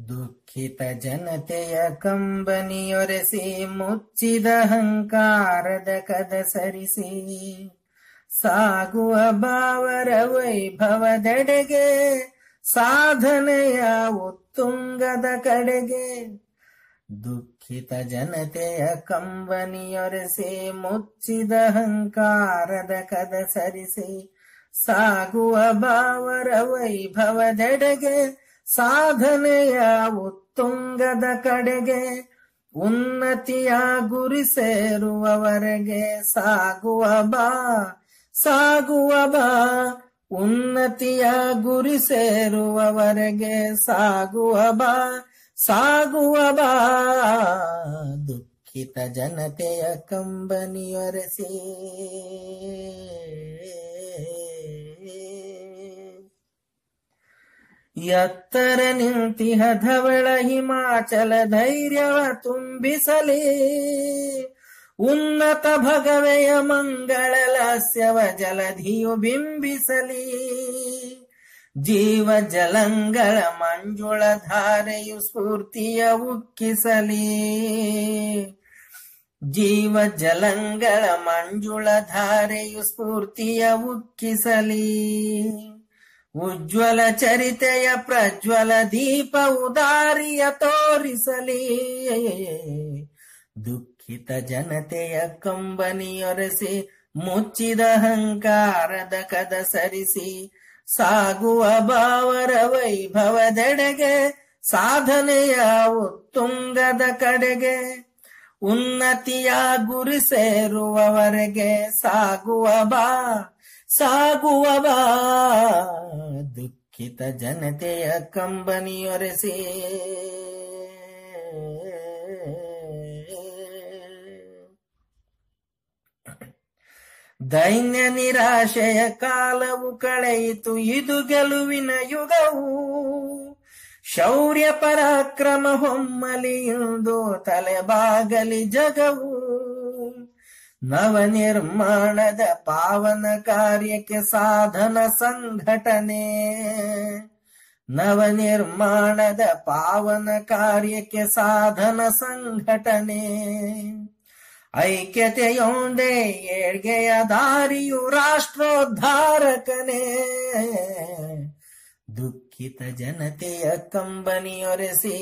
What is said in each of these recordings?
ದುಃಖಿತ ಜನತೆಯ ಕಂಬನಿಯೊರೆಸಿ ಮುಚ್ಚಿದ ಅಹಂಕಾರದ ಕದ ಸರಿಸಿ ಸಾಗುವ ಬಾವರ ವೈಭವದೆಡೆಗೆ ಸಾಧನೆಯ ಉತ್ತುಂಗದ ಕಡೆಗೆ ದುಃಖಿತ ಜನತೆಯ ಕಂಬನಿಯೊರೆಸಿ ಮುಚ್ಚಿದ ಅಹಂಕಾರದ ಕದ ಸರಿಸಿ ಸಾಗುವ ಬಾವರ ವೈಭವದೆಡೆಗೆ ಸಾಧನೆಯ ಉತ್ತುಂಗದ ಕಡೆಗೆ ಉನ್ನತಿಯ ಗುರಿ ಸೇರುವವರೆಗೆ ಸಾಗುವ ಬಾ ಸಾಗುವ ಬಾ ಉನ್ನತಿಯ ಗುರಿ ಸೇರುವವರೆಗೆ ಸಾಗುವ ಬಾ ಸಾಗುವ ಬಾ ದುಃಖಿತ ಜನತೆಯ ಕಂಬನಿಯೊರೆಸಿ ಎತ್ತರ ನಿಂತಿಹ ಧವಳ ಹಿಮಾಚಲ ಧೈರ್ಯವ ತುಂಬಿಸಲಿ ಉನ್ನತ ಭಗವೆಯ ಮಂಗಳ ಲಾಸ್ಯವ ಜಲಧಿಯು ಬಿಂಬಿಸಲಿ ಜೀವ ಜಲಂಗಳ ಮಂಜುಳ ಧಾರೆಯು ಸ್ಫೂರ್ತಿಯ ಉಕ್ಕಿಸಲಿ ಜೀವ ಜಲಂಗಳ ಮಂಜುಳ ಧಾರೆಯು ಸ್ಫೂರ್ತಿಯ ಉಕ್ಕಿಸಲಿ ಉಜ್ವಲ ಚರಿತೆಯ ಪ್ರಜ್ವಲ ದೀಪ ಉದಾರಿಯ ತೋರಿಸಲಿ ದುಃಖಿತ ಜನತೆಯ ಕಂಬನಿಯೊರೆಸಿ ಮುಚ್ಚಿದ ಅಹಂಕಾರದ ಕದ ಸರಿಸಿ ಸಾಗುವ ಬಾವರ ವೈಭವದೆಡೆಗೆ ಸಾಧನೆಯ ಉತ್ತುಂಗದ ಕಡೆಗೆ ಉನ್ನತಿಯ ಗುರಿ ಸೇರುವವರೆಗೆ ಸಾಗುವ ಬಾ ಸಾಗುವ ಬಾ ದುಃಖಿತ ಜನತೆಯ ಕಂಬನಿಯೊರೆಸಿ ದೈನ್ಯ ನಿರಾಶೆಯ ಕಾಲವು ಕಳೆಯಿತು ಇದು ಗೆಲುವಿನ ಯುಗವು ಶೌರ್ಯ ಪರಾಕ್ರಮ ಹೊಮ್ಮಲಿಯುವುದು ತಲೆಬಾಗಲಿ ಜಗವು ನವ ನಿರ್ಮಾಣದ ಪಾವನ ಕಾರ್ಯಕ್ಕೆ ಸಾಧನ ಸಂಘಟನೆ ನವ ನಿರ್ಮಾಣದ ಪಾವನ ಕಾರ್ಯಕ್ಕೆ ಸಾಧನ ಸಂಘಟನೆ ಐಕ್ಯತೆಯೊಂದೇ ಏಳ್ಗೆಯ ದಾರಿಯು ರಾಷ್ಟ್ರೋದ್ಧಾರಕನೇ ದುಃಖಿತ ಜನತೆಯ ಕಂಬನಿಯೊರೆಸಿ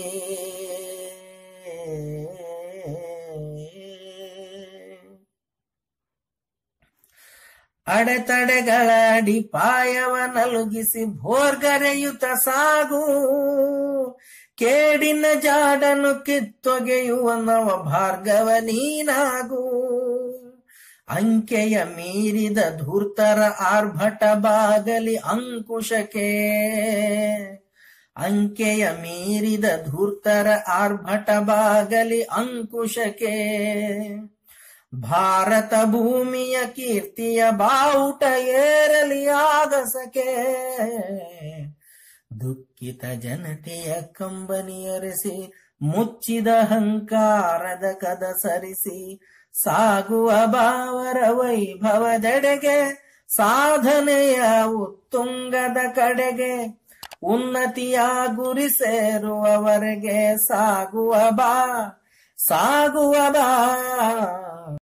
ಅಡೆತಡೆಗಳ ಅಡಿಪಾಯವ ನಲುಗಿಸಿ ಭೋರ್ಗರೆಯುತ ಸಾಗು ಕೇಡಿನ ಜಾಡನು ಕಿತ್ತೊಗೆಯುವ ನವ ಭಾರ್ಗವ ನೀನಾಗು ಅಂಕೆಯ ಮೀರಿದ ಧೂರ್ತರ ಆರ್ಭಟ ಬಾಗಲಿ ಅಂಕುಶಕ್ಕೆ ಅಂಕೆಯ ಮೀರಿದ ಧೂರ್ತರ ಆರ್ಭಟ ಬಾಗಲಿ ಅಂಕುಶಕ್ಕೆ ಭಾರತ ಭೂಮಿಯ ಕೀರ್ತಿಯ ಬಾವುಟ ಏರಲಿ ಆಗಸಕೆ ದುಃಖಿತ ಜನತೆಯ ಕಂಬನಿಯರೆಸಿ ಮುಚ್ಚಿದ ಅಹಂಕಾರದ ಕದ ಸರಿಸಿ ಸಾಗುವ ಬಾವರ ವೈಭವದೆಡೆಗೆ ಸಾಧನೆಯ ಉತ್ತುಂಗದ ಕಡೆಗೆ ಉನ್ನತಿಯ ಗುರಿ ಸೇರುವವರೆಗೆ ಸಾಗುವ ಬಾ ಸಾಗುವ ಬಾ